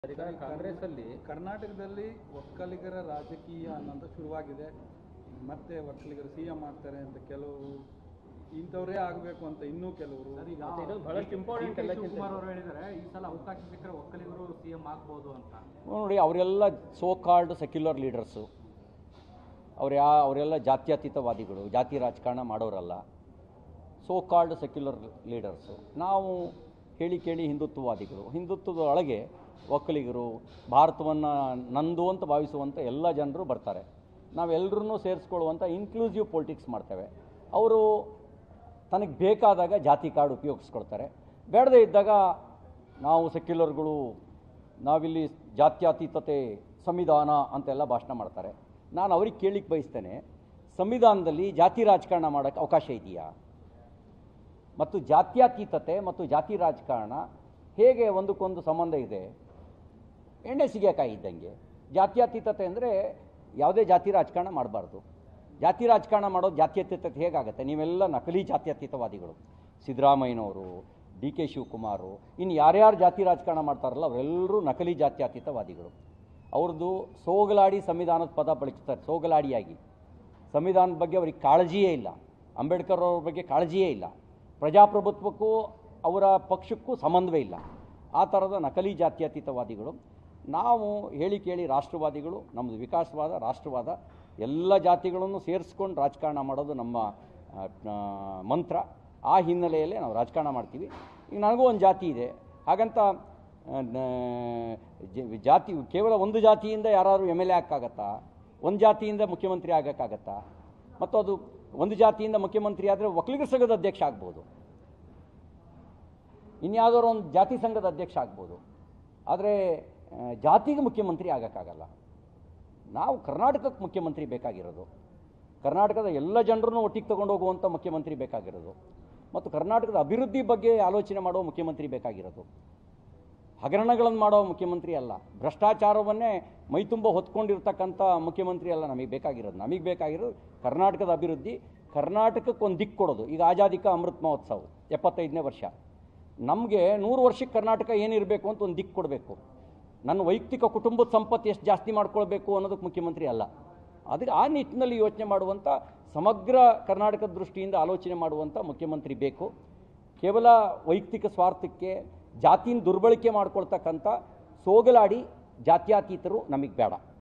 ಈಗ ಕಾಂಗ್ರೆಸ್ ಅಲ್ಲಿ ಕರ್ನಾಟಕದಲ್ಲಿ ಒಕ್ಕಲಿಗರ ರಾಜಕೀಯ ಅನ್ನೋದು ಶುರುವಾಗಿದೆ ಮತ್ತೆ ಒಕ್ಕಲಿಗರು ಸಿ ಎಂ ಆಗ್ತಾರೆ ಅಂತ ಕೆಲವರು ಇಂಥವರೇ ಆಗಬೇಕು ಅಂತ ಇನ್ನೂ ಕೆಲವರು ಮತ್ತೆ ಇನ್ನೊಂದು ಬಹಳಷ್ಟು ಇಂಪಾರ್ಟೆಂಟ್ ಎಲ್ಲ ಶಿವಕುಮಾರ್ ಅವರು ಹೇಳಿದ್ದಾರೆ ಈ ಸಲ ಅವಕಾಶ ಸಿಕ್ಕರೆ ಒಕ್ಕಲಿಗರು ಸಿಎಂ ಆಗ್ಬೋದು ಅಂತ ನೋಡಿ ಅವರೆಲ್ಲ ಸೋ ಕಾಲ್ಡ್ ಸೆಕ್ಯುಲರ್ ಲೀಡರ್ಸು ಅವ್ರು ಯಾ ಅವರೆಲ್ಲ ಜಾತ್ಯತೀತವಾದಿಗಳು ಜಾತಿ ರಾಜಕಾರಣ ಮಾಡೋರಲ್ಲ ಸೋ ಕಾಲ್ಡ್ ಸೆಕ್ಯುಲರ್ ಲೀಡರ್ಸು ನಾವು ಕೇಳಿ ಕೇಳಿ ಹಿಂದುತ್ವವಾದಿಗಳು ಹಿಂದುತ್ವದ ಒಳಗೆ ಒಕ್ಕಲಿಗರು ಭಾರತವನ್ನು ನಂದು ಅಂತ ಭಾವಿಸುವಂಥ ಎಲ್ಲ ಜನರು ಬರ್ತಾರೆ ನಾವೆಲ್ಲರನ್ನೂ ಸೇರಿಸ್ಕೊಳ್ಳುವಂಥ ಇನ್ಕ್ಲೂಸಿವ್ ಪೊಲಿಟಿಕ್ಸ್ ಮಾಡ್ತೇವೆ ಅವರು ತನಗೆ ಬೇಕಾದಾಗ ಜಾತಿ ಕಾರ್ಡ್ ಉಪಯೋಗಿಸ್ಕೊಳ್ತಾರೆ ಬೇಡದೇ ಇದ್ದಾಗ ನಾವು ಸೆಕ್ಯುಲರ್ಗಳು ನಾವಿಲ್ಲಿ ಜಾತ್ಯತೀತತೆ ಸಂವಿಧಾನ ಅಂತೆಲ್ಲ ಭಾಷಣ ಮಾಡ್ತಾರೆ ನಾನು ಅವ್ರಿಗೆ ಕೇಳಿಕ್ಕೆ ಬಯಸ್ತೇನೆ ಸಂವಿಧಾನದಲ್ಲಿ ಜಾತಿ ರಾಜಕಾರಣ ಮಾಡೋಕ್ಕೆ ಅವಕಾಶ ಇದೆಯಾ ಮತ್ತು ಜಾತ್ಯತೀತತೆ ಮತ್ತು ಜಾತಿ ರಾಜಕಾರಣ ಹೇಗೆ ಒಂದಕ್ಕೊಂದು ಸಂಬಂಧ ಇದೆ ಎಣ್ಣೆ ಸಿಗಕಾಯಿ ಇದ್ದಂಗೆ ಜಾತ್ಯತೀತತೆ ಅಂದರೆ ಯಾವುದೇ ಜಾತಿ ರಾಜಕಾರಣ ಮಾಡಬಾರ್ದು ಜಾತಿ ರಾಜಕಾರಣ ಮಾಡೋದು ಜಾತ್ಯತೀತತೆ ಹೇಗಾಗುತ್ತೆ ನೀವೆಲ್ಲ ನಕಲಿ ಜಾತ್ಯತೀತವಾದಿಗಳು ಸಿದ್ದರಾಮಯ್ಯನವರು ಡಿ ಕೆ ಶಿವಕುಮಾರು ಇನ್ನು ಯಾರ್ಯಾರು ಜಾತಿ ರಾಜಕಾರಣ ಮಾಡ್ತಾರಲ್ಲ ಅವರೆಲ್ಲರೂ ನಕಲಿ ಜಾತ್ಯತೀತವಾದಿಗಳು ಅವ್ರದ್ದು ಸೋಗಲಾಡಿ ಸಂವಿಧಾನದ ಪದ ಬಳಸ್ತಾರೆ ಸೋಗಲಾಡಿಯಾಗಿ ಸಂವಿಧಾನದ ಬಗ್ಗೆ ಅವ್ರಿಗೆ ಕಾಳಜಿಯೇ ಇಲ್ಲ ಅಂಬೇಡ್ಕರ್ ಅವ್ರ ಬಗ್ಗೆ ಕಾಳಜಿಯೇ ಇಲ್ಲ ಪ್ರಜಾಪ್ರಭುತ್ವಕ್ಕೂ ಅವರ ಪಕ್ಷಕ್ಕೂ ಸಂಬಂಧವೇ ಇಲ್ಲ ಆ ಥರದ ನಕಲಿ ಜಾತ್ಯತೀತವಾದಿಗಳು ನಾವು ಹೇಳಿ ಕೇಳಿ ರಾಷ್ಟ್ರವಾದಿಗಳು ನಮ್ಮದು ವಿಕಾಸವಾದ ರಾಷ್ಟ್ರವಾದ ಎಲ್ಲ ಜಾತಿಗಳನ್ನು ಸೇರಿಸ್ಕೊಂಡು ರಾಜಕಾರಣ ಮಾಡೋದು ನಮ್ಮ ಆ, ಆ, ಮಂತ್ರ ಆ ಹಿನ್ನೆಲೆಯಲ್ಲೇ ನಾವು ರಾಜಕಾರಣ ಮಾಡ್ತೀವಿ ಈಗ ನನಗೂ ಒಂದು ಜಾತಿ ಇದೆ ಹಾಗಂತ ಆ, ನ- ಜ- ಜಾತಿ ಕೇವಲ ಒಂದು ಜಾತಿಯಿಂದ ಯಾರಾದ್ರು ಎಮ್ ಎಲ್ ಎ ಆಗ್ಕಾಗತ್ತಾ ಒಂದು ಜಾತಿಯಿಂದ ಮುಖ್ಯಮಂತ್ರಿ ಆಗೋಕ್ಕಾಗತ್ತಾ ಮತ್ತು ಅದು ಒಂದು ಜಾತಿಯಿಂದ ಮುಖ್ಯಮಂತ್ರಿ ಆದರೆ ಒಕ್ಕಲಿಗರ ಸಂಘದ ಅಧ್ಯಕ್ಷ ಆಗ್ಬೋದು ಇನ್ಯಾವುದಾದ್ರು ಒಂದು ಜಾತಿ ಸಂಘದ ಅಧ್ಯಕ್ಷ ಆಗ್ಬೋದು ಆದರೆ ಆ, ಜಾತಿಗೆ ಮುಖ್ಯಮಂತ್ರಿ ಆಗೋಕ್ಕಾಗಲ್ಲ ನಾವು ಕರ್ನಾಟಕಕ್ಕೆ ಮುಖ್ಯಮಂತ್ರಿ ಬೇಕಾಗಿರೋದು ಕರ್ನಾಟಕದ ಎಲ್ಲ ಜನರನ್ನು ಒಟ್ಟಿಗೆ ತಗೊಂಡು ಹೋಗುವಂಥ ಮುಖ್ಯಮಂತ್ರಿ ಬೇಕಾಗಿರೋದು ಮತ್ತು ಕರ್ನಾಟಕದ ಅಭಿವೃದ್ಧಿ ಬಗ್ಗೆ ಆಲೋಚನೆ ಮಾಡೋ ಮುಖ್ಯಮಂತ್ರಿ ಬೇಕಾಗಿರೋದು ಹಗರಣಗಳನ್ನು ಮಾಡೋ ಮುಖ್ಯಮಂತ್ರಿ ಅಲ್ಲ ಭ್ರಷ್ಟಾಚಾರವನ್ನೇ ಮೈತುಂಬ ಹೊತ್ಕೊಂಡಿರ್ತಕ್ಕಂಥ ಮುಖ್ಯಮಂತ್ರಿ ಅಲ್ಲ ನಮಗೆ ಬೇಕಾಗಿರೋದು ನಮಗೆ ಬೇಕಾಗಿರೋದು ಕರ್ನಾಟಕದ ಅಭಿವೃದ್ಧಿ ಕರ್ನಾಟಕಕ್ಕೆ ಒಂದು ದಿಕ್ಕು ಕೊಡೋದು ಈಗ ಆಜಾದಿಕ ಅಮೃತ್ ಮಹೋತ್ಸವ ಎಪ್ಪತ್ತೈದನೇ ವರ್ಷ ನಮಗೆ ನೂರು ವರ್ಷಕ್ಕೆ ಕರ್ನಾಟಕ ಏನಿರಬೇಕು ಅಂತ ಒಂದು ದಿಕ್ಕು ಕೊಡಬೇಕು ನನ್ನ ವೈಯಕ್ತಿಕ ಕುಟುಂಬದ ಸಂಪತ್ತು ಎಷ್ಟು ಜಾಸ್ತಿ ಮಾಡ್ಕೊಳ್ಬೇಕು ಅನ್ನೋದಕ್ಕೆ ಮುಖ್ಯಮಂತ್ರಿ ಅಲ್ಲ ಅದಕ್ಕೆ ಆ ನಿಟ್ಟಿನಲ್ಲಿ ಯೋಚನೆ ಮಾಡುವಂಥ ಸಮಗ್ರ ಕರ್ನಾಟಕದ ದೃಷ್ಟಿಯಿಂದ ಆಲೋಚನೆ ಮಾಡುವಂಥ ಮುಖ್ಯಮಂತ್ರಿ ಬೇಕು ಕೇವಲ ವೈಯಕ್ತಿಕ ಸ್ವಾರ್ಥಕ್ಕೆ ಜಾತಿನ ದುರ್ಬಳಕೆ ಮಾಡ್ಕೊಳ್ತಕ್ಕಂಥ ಸೋಗಲಾಡಿ ಜಾತ್ಯತೀತರು ನಮಗೆ ಬೇಡ